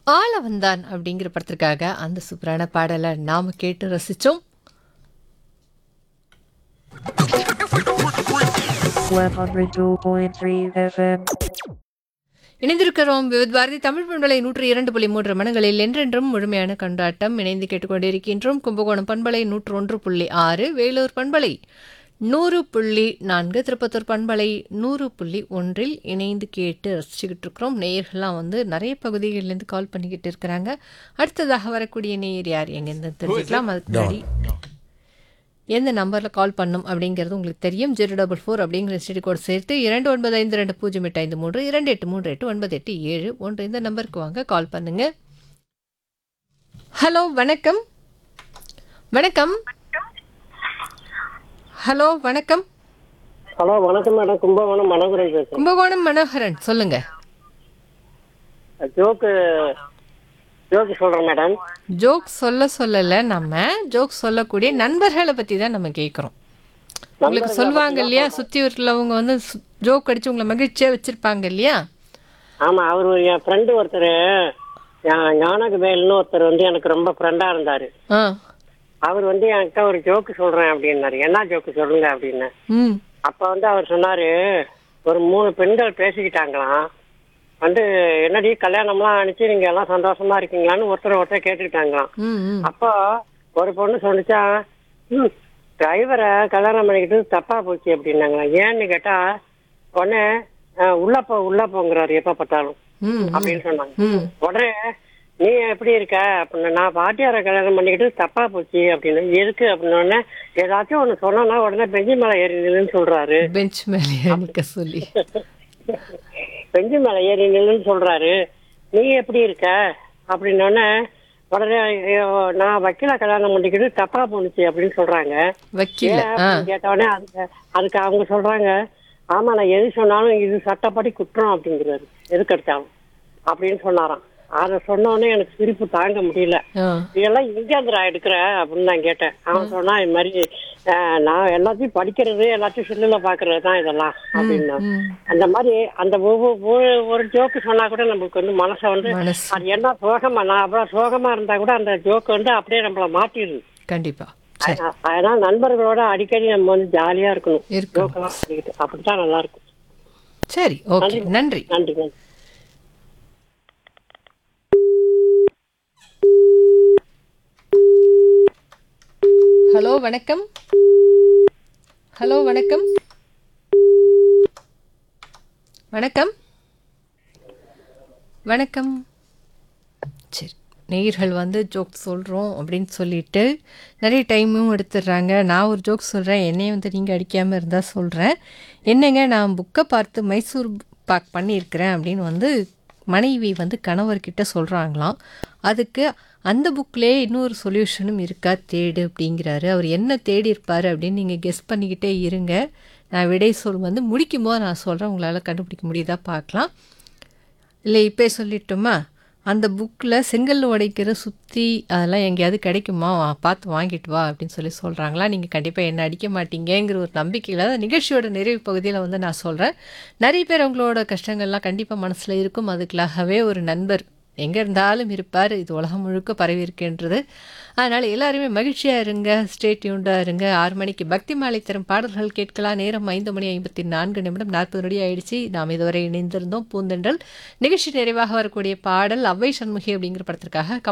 ஆள வந்தான் அப்படிங்கிற படத்திற்காக அந்த சூப்பரான பாடலை நாம கேட்டு ரசிச்சோம் 102.3 FM. இணைந்திருக்கிறோம் விவித் பாரதி தமிழ் பண்பலை நூற்று இரண்டு புள்ளி மூன்று மனங்களில் என்றென்றும் முழுமையான கொண்டாட்டம் இணைந்து கேட்டுக்கொண்டிருக்கின்றோம் கும்பகோணம் பண்பலை நூற்று ஒன்று புள்ளி ஆறு வேலூர் பண்பலை நூறு புள்ளி நான்கு திருப்பத்தூர் பண்பலை நூறு புள்ளி ஒன்றில் இணைந்து கேட்டு ரசிச்சுக்கிட்டு இருக்கிறோம் நேயர்கள்லாம் வந்து நிறைய பகுதிகளிலேருந்து கால் பண்ணிக்கிட்டு இருக்கிறாங்க அடுத்ததாக வரக்கூடிய நேயர் யார் எங்கேருந்து தெரிஞ்சுக்கலாம் அதுக்கு முன்னாடி எந்த நம்பரில் கால் பண்ணும் அப்படிங்கிறது உங்களுக்கு தெரியும் ஜீரோ டபுள் ஃபோர் அப்படிங்கிற ஸ்டடி கோட் சேர்த்து இரண்டு ஒன்பது ஐந்து ரெண்டு பூஜ்ஜியம் எட்டு ஐந்து மூன்று இரண்டு எட்டு மூன்று எட்டு ஒன்பது எட்டு ஏழு ஒன்று இந்த நம்பருக்கு வாங்க கால் பண்ணுங்க ஹலோ வணக்கம் வணக்கம் ஹலோ வணக்கம் ஹலோ வணக்கம் மேடம் கும்பகோணம் மனோகரன் பேசுறேன் கும்பகோணம் மனோகரன் சொல்லுங்க ஜோக்கு ஜோக்கு சொல்றேன் மேடம் ஜோக் சொல்ல சொல்லல நம்ம ஜோக் சொல்லக்கூடிய நண்பர்களை பத்தி தான் நம்ம கேட்குறோம் உங்களுக்கு சொல்லுவாங்க இல்லையா சுத்தி உள்ளவங்க வந்து ஜோக் அடிச்சு உங்களை மகிழ்ச்சியா வச்சிருப்பாங்க இல்லையா ஆமா அவர் ஒரு- என் ஃப்ரெண்டு ஒருத்தர் ஞானக வேல்னு ஒருத்தர் வந்து எனக்கு ரொம்ப ஃப்ரெண்டா இருந்தாரு ஆ அவர் வந்து என்கிட்ட ஒரு ஜோக்கு சொல்றேன் அப்படின்னாரு என்ன ஜோக்கு சொல்லுங்க அப்படின்னு ம் அப்ப வந்து அவர் சொன்னாரு ஒரு மூணு பெண்கள் பேசிக்கிட்டாங்களாம் வந்து என்னடி கல்யாணம்லாம் அனுப்பிச்சு நீங்க எல்லாம் சந்தோஷமா இருக்கீங்களான்னு ஒருத்தர் ஒருத்தர் கேட்டுக்கிட்டாங்களாம் ம் ம் அப்போ ஒரு பொண்ணு சொன்னிச்சா ம் டிரைவரை கல்யாணம் பண்ணிக்கிட்டு தப்பா போச்சு அப்படின்னாங்க ஏன்னு கேட்டா உடனே "அஹ், உள்ள போ உள்ள போங்கிறாரு எப்ப பார்த்தாலும் ம் அப்படின்னு சொன்னாங்க ம் உடனே நீ எப்படி இருக்க அப்படின்னு நான் பாட்டியாரை கல்யாணம் பண்ணிக்கிட்டு தப்பா போச்சு அப்படின்னு எதுக்கு அப்படின்னு உடனே ஏதாச்சும் ஒண்ணு சொன்னா உடனே பெஞ்சு மேல ஏறி நில்லுன்னு சொல்றாரு பெஞ்ச் மேலே நிற்க சொல்லி பெஞ்சு மேல ஏறி நில்லுன்னு சொல்றாரு நீ எப்படி இருக்க அப்படின்னு உடனே உடனே ஐயோ, நான் வக்கீல கல்யாணம் பண்ணிக்கிட்டு தப்பா போணுச்சு அப்படின்னு சொல்றாங்க வக்கீல ஏன் ஆ அப்படின்னு கேட்ட உடனே அதுக்கு அதுக்கு அவங்க சொல்றாங்க ஆமா நான் எது சொன்னாலும் இது சட்டப்படி குற்றம் அப்படிங்கிறாரு எதுக்கு எடுத்தாலும் அப்படின்னு சொன்னாராம் அதை சொன்ன உடனே எனக்கு சிரிப்பு தாங்க முடியல ஆ இதெல்லாம் எங்கேந்திரா எடுக்கிற அப்படின்னு நான் கேட்டேன் அவன் சொன்னா இது மாதிரி "அஹ், நான் எல்லாத்தையும் படிக்கிறது எல்லாத்தையும் செல்லுல பாக்குறது தான் இதெல்லாம் அப்படின்னா ம் அந்த மாதிரி அந்த ஒவ்வொரு ஒரு- ஒரு ஜோக்கு சொன்னா கூட நமக்கு வந்து மனசை வந்து மனசு அது என்ன சோகமா நான் அவ்வளவு சோகமா இருந்தா கூட அந்த ஜோக்கு வந்து அப்படியே நம்மள மாட்டிடுது கண்டிப்பா சரி அ- அதனால நண்பர்களோட அடிக்கடி நம்ம வந்து ஜாலியா இருக்கணும் இருக்கணும் ஜோக்கெல்லாம் சொல்லிக்கிட்டு அப்படித்தான் நல்லா இருக்கும் சரி ஓகே நன்றி நன்றி நன்றி ஹலோ வணக்கம் ஹலோ வணக்கம் வணக்கம் வணக்கம் சரி நேயர்கள் வந்து ஜோக் சொல்கிறோம் அப்படின்னு சொல்லிட்டு நிறைய டைமும் எடுத்துடுறாங்க நான் ஒரு ஜோக் சொல்கிறேன் என்னையும் வந்து நீங்கள் அடிக்காமல் இருந்தால் சொல்கிறேன் என்னங்க நான் புக்கை பார்த்து மைசூர் பாக் பண்ணியிருக்கிறேன் அப்படின்னு வந்து மனைவி வந்து கணவர்கிட்ட சொல்கிறாங்களாம் அதுக்கு அந்த புக்லேயே இன்னொரு சொல்யூஷனும் இருக்கா தேடு அப்படிங்கிறாரு அவர் என்ன தேடி இருப்பார் அப்படின்னு நீங்கள் கெஸ் பண்ணிக்கிட்டே இருங்க நான் விடை சொல் வந்து முடிக்கும் போது நான் சொல்கிறேன் உங்களால் கண்டுபிடிக்க முடியுதா பார்க்கலாம் இல்லை இப்போ சொல்லட்டுமா அந்த புக்கில் செங்கல் உடைக்கிற சுற்றி அதெல்லாம் எங்கேயாவது கிடைக்குமா வா, பார்த்து வாங்கிட்டு வா அப்படின்னு சொல்லி சொல்கிறாங்களா நீங்கள் கண்டிப்பாக என்ன அடிக்க மாட்டீங்கங்கிற ஒரு நம்பிக்கையில் தான் நிகழ்ச்சியோட நிறைவு பகுதியில் வந்து நான் சொல்கிறேன் நிறைய பேர் அவங்களோட கஷ்டங்கள்லாம் கண்டிப்பாக மனசில் இருக்கும் அதுக்காகவே ஒரு நண்பர் எங்கே இருந்தாலும் இருப்பார் இது உலகம் முழுக்க பரவி இருக்கின்றது அதனால் எல்லாருமே மகிழ்ச்சியாக இருங்க ஸ்டே டியூண்டாக இருங்க ஆறு மணிக்கு பக்தி மாலை தரும் பாடல்கள் கேட்கலாம் நேரம் ஐந்து மணி ஐம்பத்தி நான்கு நிமிடம் நாற்பது நொடி ஆயிடுச்சு நாம் இதுவரை இணைந்திருந்தோம் பூந்தென்றல் நிகழ்ச்சி நிறைவாக வரக்கூடிய பாடல் அவ்வை சண்முகி அப்படிங்கிற படத்திற்காக